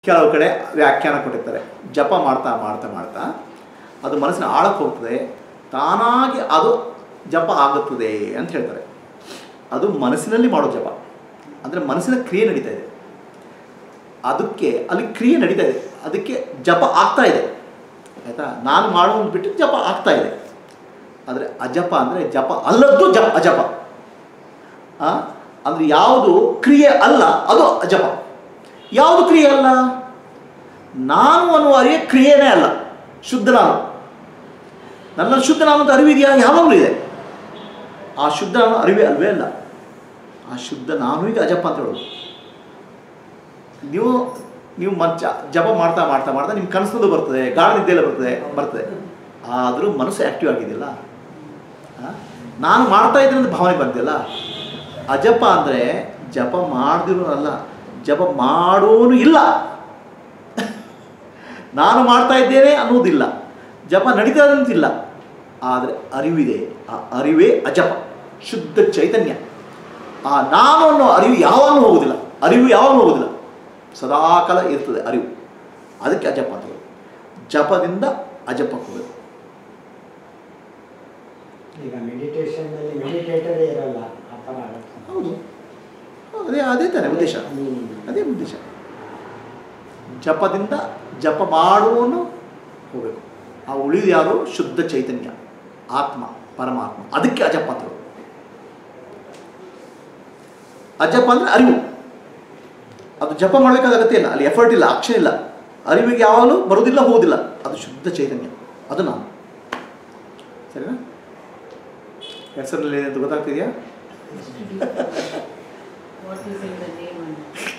ಕೆಲವು ಕಡೆ ವ್ಯಾಖ್ಯಾನ ಕೊಟ್ಟಿರ್ತಾರೆ ಜಪ ಮಾಡ್ತಾ ಮಾಡ್ತಾ ಮಾಡ್ತಾ ಅದು ಮನಸ್ಸಿನ ಆಳಕ್ಕೆ ಹೋಗ್ತದೆ ತಾನಾಗಿ ಅದು ಜಪ ಆಗುತ್ತದೆ ಅಂತ ಹೇಳ್ತಾರೆ ಅದು ಮನಸ್ಸಿನಲ್ಲಿ ಮಾಡೋ ಜಪ ಅಂದರೆ ಮನಸ್ಸಿನ ಕ್ರಿಯೆ ನಡೀತಾ ಇದೆ ಅದಕ್ಕೆ ಅಲ್ಲಿ ಕ್ರಿಯೆ ನಡೀತಾ ಇದೆ ಅದಕ್ಕೆ ಜಪ ಆಗ್ತಾ ಇದೆ ಆಯಿತಾ ನಾನು ಮಾಡೋದು ಬಿಟ್ಟು ಜಪ ಆಗ್ತಾ ಇದೆ ಆದರೆ ಅಜಪ ಅಂದರೆ ಜಪ ಅಲ್ಲದ್ದು ಜಪ ಅಜಪ ಆ? ಅಂದರೆ ಯಾವುದು ಕ್ರಿಯೆ ಅಲ್ಲ ಅದು ಅಜಪ ಯಾವುದು ಕ್ರಿಯೆ ಅಲ್ಲ ನಾನು ಅನ್ನುವ ಅರಿವೆ ಕ್ರಿಯೆನೇ ಅಲ್ಲ ಶುದ್ಧ ನಾನು ನನ್ನಲ್ಲಿ ಶುದ್ಧ ನಾನು ಅಂತ ಅರಿವಿದೆಯಾ ಯಾವಾಗಲೂ ಇದೆ ಆ ಶುದ್ಧ ನಾನು ಅರಿವೇ ಅಲ್ವೇ ಅಲ್ಲ ಆ ಶುದ್ಧ ನಾನು ಈಗ ಅಜಪ ಅಂತ ಹೇಳೋದು ನೀವು ನೀವು ಮಂಚ ಜಪ ಮಾಡ್ತಾ ಮಾಡ್ತಾ ಮಾಡ್ತಾ ನಿಮ್ಮ ಕನಸಲ್ಲೂ ಬರ್ತದೆ ಗಾಢ ನಿದ್ದೆಲ್ಲ ಬರ್ತದೆ ಬರ್ತದೆ ಆದರೂ ಮನಸ್ಸು ಆ್ಯಕ್ಟಿವ್ ಆಗಿದೆಯಲ್ಲ ಆ? ನಾನು ಮಾಡ್ತಾ ಇದ್ದೀನಿ ಅಂತ ಭಾವನೆ ಬಂದಿಲ್ಲ ಅಜಪ ಅಂದರೆ ಜಪ ಮಾಡ್ದಿರೋ ಅಲ್ಲ ಜಪ ಮಾಡೋನು ಇಲ್ಲ ನಾನು ಮಾಡ್ತಾ ಇದ್ದೇನೆ ಅನ್ನೋದಿಲ್ಲ ಜಪ ನಡೀತಾ ಅಂತಿಲ್ಲ ಆದರೆ ಅರಿವಿದೆ ಆ ಅರಿವೇ ಅಜಪ ಶುದ್ಧ ಚೈತನ್ಯ ಆ ನಾನು ಅನ್ನೋ ಅರಿವು ಯಾವಾಗಲೂ ಹೋಗುವುದಿಲ್ಲ ಅರಿವು ಯಾವಾಗಲೂ ಹೋಗುವುದಿಲ್ಲ ಸದಾಕಾಲ ಇರ್ತದೆ ಅರಿವು ಅದಕ್ಕೆ ಅಜಪ ಅಂತ ಹೇಳೋದು. ಜಪದಿಂದ ಅಜಪಕ್ಕೆ ಹೋಗೋದು ಈಗ ಮೆಡಿಟೇಷನ್ ಅಲ್ಲಿ ಮೆಡಿಟೇಟರೇ ಇರಲ್ಲ ಆ ಥರ ಆಗುತ್ತೆ ಹೌದು ಅದೇ ಅದೇ ತಾನೆ ಉದ್ದೇಶ ಹ್ಮ್. ಅದೇ ಉದ್ದೇಶ ಜಪದಿಂದ ಜಪ ಮಾಡುವನು ಹೋಗಬೇಕು ಆ ಉಳಿದು ಯಾರು ಶುದ್ಧ ಚೈತನ್ಯ ಆತ್ಮ ಪರಮಾತ್ಮ ಅದಕ್ಕೆ ಅಜಪ ಅಂತ ಹೇಳೋದು. ಅಜಪ ಅಂದರೆ ಅರಿವು ಅದು ಜಪ ಮಾಡಬೇಕಾದ ಅಗತ್ಯ ಇಲ್ಲ ಅಲ್ಲಿ ಎಫರ್ಟ್ ಇಲ್ಲ ಆಕ್ಷನ್ ಇಲ್ಲ ಅರಿವಿಗೆ ಯಾವಾಗಲೂ ಬರೋದಿಲ್ಲ ಹೋಗೋದಿಲ್ಲ ಅದು ಶುದ್ಧ ಚೈತನ್ಯ ಅದು ನಾನು ಸರಿನಾ ಹೆಸರಲ್ಲಿ ಅಂತ ಗೊತ್ತಾಗ್ತಿದೆಯಾ What is in the name and